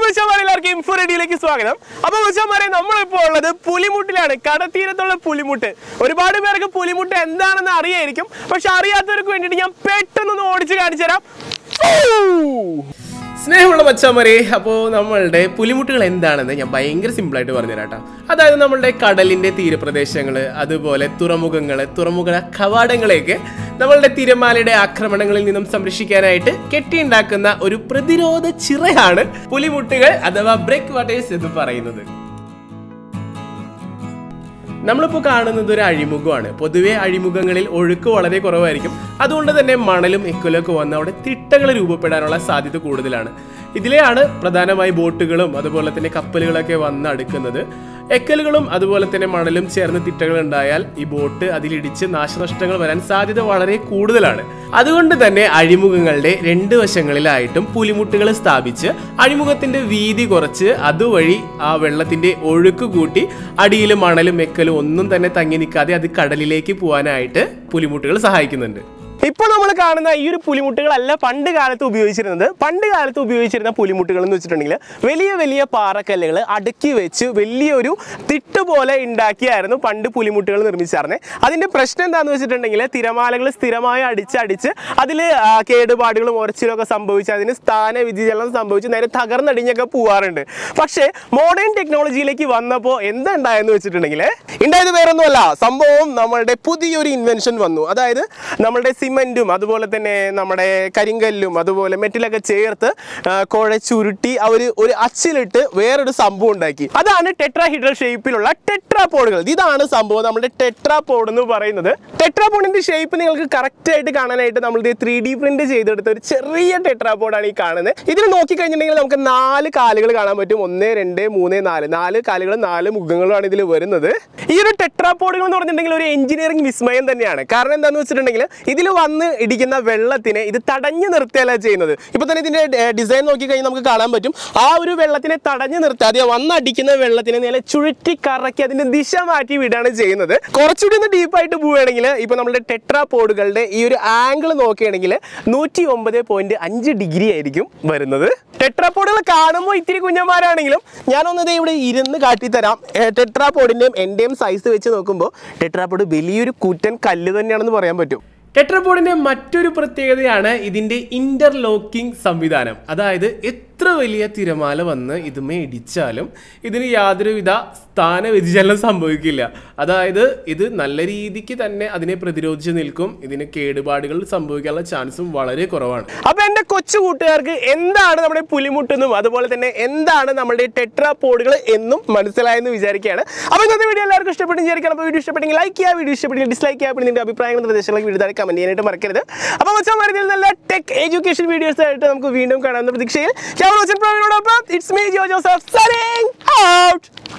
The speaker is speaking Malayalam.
എല്ലാവർക്കും ഇൻഫോ റെഡിയിലേക്ക് സ്വാഗതം അപ്പൊ മുച്ചന്മാരെ നമ്മളിപ്പോ ഉള്ളത് പുലിമുട്ടിലാണ് കടത്തീരത്തുള്ള പുലിമുട്ട് ഒരുപാട് പേർക്ക് പുലിമുട്ട് എന്താണെന്ന് അറിയായിരിക്കും പക്ഷെ അറിയാത്തവർക്ക് വേണ്ടിയിട്ട് ഞാൻ പെട്ടെന്ന് ഓടിച്ച് കാണിച്ചു തരാം സ്നേഹമുള്ള മച്ചാമരെ അപ്പോൾ നമ്മളുടെ പുലിമുട്ടുകൾ എന്താണെന്ന് ഞാൻ ഭയങ്കര സിമ്പിളായിട്ട് പറഞ്ഞുതരാം കേട്ടോ അതായത് നമ്മളുടെ കടലിൻ്റെ തീരപ്രദേശങ്ങൾ അതുപോലെ തുറമുഖങ്ങൾ തുറമുഖ കവാടങ്ങളെയൊക്കെ നമ്മളുടെ തിരമാലയുടെ ആക്രമണങ്ങളിൽ നിന്നും സംരക്ഷിക്കാനായിട്ട് കെട്ടിയുണ്ടാക്കുന്ന ഒരു പ്രതിരോധ ചിറയാണ് പുലിമുട്ടുകൾ അഥവാ ബ്രേക്ക് വാട്ടേഴ്സ് എന്ന് പറയുന്നത് നമ്മളിപ്പോൾ കാണുന്നത് ഒരു അഴിമുഖമാണ് പൊതുവെ അഴിമുഖങ്ങളിൽ ഒഴുക്ക് വളരെ കുറവായിരിക്കും അതുകൊണ്ട് തന്നെ മണലും എക്കലൊക്കെ വന്ന് അവിടെ തിട്ടകൾ രൂപപ്പെടാനുള്ള സാധ്യത കൂടുതലാണ് ഇതിലെയാണ് പ്രധാനമായി ബോട്ടുകളും അതുപോലെ തന്നെ കപ്പലുകളൊക്കെ വന്ന് അടുക്കുന്നത് എക്കലുകളും അതുപോലെ തന്നെ മണലും ചേർന്ന് തിട്ടകൾ ഉണ്ടായാൽ ഈ ബോട്ട് അതിലിടിച്ച് നാശനഷ്ടങ്ങൾ വരാൻ സാധ്യത വളരെ കൂടുതലാണ് അതുകൊണ്ട് തന്നെ അഴിമുഖങ്ങളുടെ രണ്ട് വശങ്ങളിലായിട്ടും പുലിമുട്ടുകൾ സ്ഥാപിച്ച് അഴിമുഖത്തിന്റെ വീതി കുറച്ച് അതുവഴി ആ വെള്ളത്തിന്റെ ഒഴുക്ക് കൂട്ടി അടിയിൽ മണലും എക്കലും ഒന്നും തന്നെ തങ്ങി നിൽക്കാതെ അത് കടലിലേക്ക് പോകാനായിട്ട് പുലിമുട്ടുകൾ സഹായിക്കുന്നുണ്ട് ഇപ്പോൾ നമ്മൾ കാണുന്ന ഈ ഒരു പുലിമുട്ടുകളല്ല പണ്ട് കാലത്ത് ഉപയോഗിച്ചിരുന്നത് പണ്ട് കാലത്ത് ഉപയോഗിച്ചിരുന്ന പുലിമുട്ടുകൾ എന്ന് വെച്ചിട്ടുണ്ടെങ്കിൽ വലിയ വലിയ പാറക്കല്ലുകൾ അടുക്കി വെച്ച് വലിയൊരു തിട്ട് പോലെ ഉണ്ടാക്കിയായിരുന്നു പണ്ട് പുലിമുട്ടുകൾ നിർമ്മിച്ചായിരുന്നത് അതിന്റെ പ്രശ്നം എന്താണെന്ന് വെച്ചിട്ടുണ്ടെങ്കിൽ തിരമാലകൾ സ്ഥിരമായി അടിച്ചടിച്ച് അതിൽ കേടുപാടുകളും ഉറച്ചിലും ഒക്കെ സംഭവിച്ച് അതിന് സ്ഥാന വ്യതിചലനം സംഭവിച്ച് നേരെ തകർന്നടിഞ്ഞൊക്കെ പോവാറുണ്ട് പക്ഷേ മോഡേൺ ടെക്നോളജിയിലേക്ക് വന്നപ്പോൾ എന്തുണ്ടായെന്ന് വെച്ചിട്ടുണ്ടെങ്കിൽ ഉണ്ടായത് വേറൊന്നുമല്ല സംഭവം നമ്മളുടെ പുതിയൊരു ഇൻവെൻഷൻ വന്നു അതായത് നമ്മളുടെ സിമെന്റും അതുപോലെ തന്നെ നമ്മുടെ കരിങ്കല്ലും അതുപോലെ മെറ്റിലൊക്കെ ചേർത്ത് ആ, കുഴച്ചുരുട്ടി അവർ ഒരു അച്ചിലിട്ട് വേറൊരു സംഭവം ഉണ്ടാക്കി അതാണ് ടെട്രാഹിഡ്രൽ ഷേപ്പിലുള്ള ടെട്രാപോഡുകൾ ഇതാണ് സംഭവം നമ്മുടെ ടെട്രാപോഡ് എന്ന് പറയുന്നത് ടെട്രാപോഡിന്റെ ഷേപ്പ് നിങ്ങൾക്ക് കറക്റ്റ് ആയിട്ട് കാണാനായിട്ട് നമ്മൾ ത്രീ ഡി പ്രിന്റ് ചെയ്തെടുത്ത ഒരു ചെറിയ ടെട്രാപോഡാണ് ഈ കാണുന്നത് ഇതിൽ നോക്കിക്കഴിഞ്ഞിട്ടുണ്ടെങ്കിൽ നമുക്ക് നാല് കാലുകൾ കാണാൻ പറ്റും ഒന്ന് രണ്ട് മൂന്ന് നാല് നാല് കാലുകളും നാല് മുഖങ്ങളുമാണ് ഇതിൽ വരുന്നത് ഈ ഒരു ടെട്രാപോഡുകൾ എന്ന് പറഞ്ഞിട്ടുണ്ടെങ്കിൽ ഒരു എഞ്ചിനീയറിംഗ് വിസ്മയം തന്നെയാണ് കാരണം എന്താണെന്ന് വെച്ചിട്ടുണ്ടെങ്കിൽ ഇതിൽ വന്ന് ഇടിക്കുന്ന വെള്ളത്തിനെ ഇത് തടഞ്ഞു നിർത്തുകയല്ല ചെയ്യുന്നത് ഇപ്പൊ തന്നെ ഇതിന്റെ ഡിസൈൻ നോക്കിക്കഴിഞ്ഞാൽ നമുക്ക് കാണാൻ പറ്റും ആ ഒരു വെള്ളത്തിനെ തടഞ്ഞു നിർത്താതെ വന്നടിക്കുന്ന വെള്ളത്തിനെ നേരെ ചുഴറ്റി കറക്കി അതിന്റെ ദിശ മാറ്റി വിടുകയാണ് ചെയ്യുന്നത് കുറച്ചുകൂടി ഒന്ന് ഡീപ്പായിട്ട് പോവുകയാണെങ്കിൽ ഇപ്പൊ നമ്മുടെ ടെട്രാപോഡുകളുടെ ഈ ഒരു ആംഗിൾ നോക്കുകയാണെങ്കിൽ നൂറ്റി ഒമ്പത് പോയിന്റ് അഞ്ച് ഡിഗ്രി ആയിരിക്കും വരുന്നത് ടെട്രാപോഡുകൾ കാണുമ്പോൾ ഇത്തിരി കുഞ്ഞന്മാരാണെങ്കിലും ഞാനൊന്നത് ഇവിടെ ഇരുന്ന് കാട്ടിത്തരാം ടെട്രാപോഡിന്റെയും എന്റെയും സൈസ് വെച്ച് നോക്കുമ്പോൾ ടെട്രാപോഡ് വലിയൊരു കൂറ്റൻ കല്ല് തന്നെയാണെന്ന് പറയാൻ പറ്റും ടെട്രാപോഡിന്റെ മറ്റൊരു പ്രത്യേകതയാണ് ഇതിന്റെ ഇന്റർലോക്കിംഗ് സംവിധാനം അതായത് എത്ര വലിയ തിരമാല വന്ന് ഇതുമേ ഇടിച്ചാലും ഇതിന് യാതൊരുവിധ സ്ഥാന വ്യതിചലനം സംഭവിക്കില്ല അതായത് ഇത് നല്ല രീതിക്ക് തന്നെ അതിനെ പ്രതിരോധിച്ച് നിൽക്കും ഇതിന് കേടുപാടുകൾ സംഭവിക്കാനുള്ള ചാൻസും വളരെ കുറവാണ് അപ്പൊ എന്റെ കൊച്ചു കൂട്ടുകാർക്ക് എന്താണ് നമ്മുടെ പുലിമുട്ടെന്നും അതുപോലെ തന്നെ എന്താണ് നമ്മുടെ ടെട്രാപോഡുകൾ എന്നും മനസ്സിലായെന്ന് വിചാരിക്കുകയാണ് അപ്പൊ ഇന്നത്തെ വീഡിയോ എല്ലാവർക്കും ഇഷ്ടപ്പെട്ടു വിചാരിക്കണം അപ്പോൾ വീഡിയോ ഇഷ്ടപ്പെട്ടെങ്കിൽ ലൈക്ക് ചെയ്യുക വീഡിയോ ഇഷ്ടപ്പെട്ടെങ്കിൽ ഡിസ്ലൈക്ക് ചെയ്യുക പിന്നെ നിന്റെ അഭിപ്രായങ്ങളും നിർദ്ദേശങ്ങളും വീഡിയോ താഴെ കമന്റ് ചെയ്യാനായിട്ട് മറക്കരുത് അപ്പോൾ മച്ചാൻ നല്ല ടെക് എഡ്യൂക്കേഷൻ വീഡിയോസ് ആയിട്ട് നമുക്ക് വീണ്ടും കാണാവുന്ന പ്രതീക്ഷയിൽ it's me Jo Joseph signing out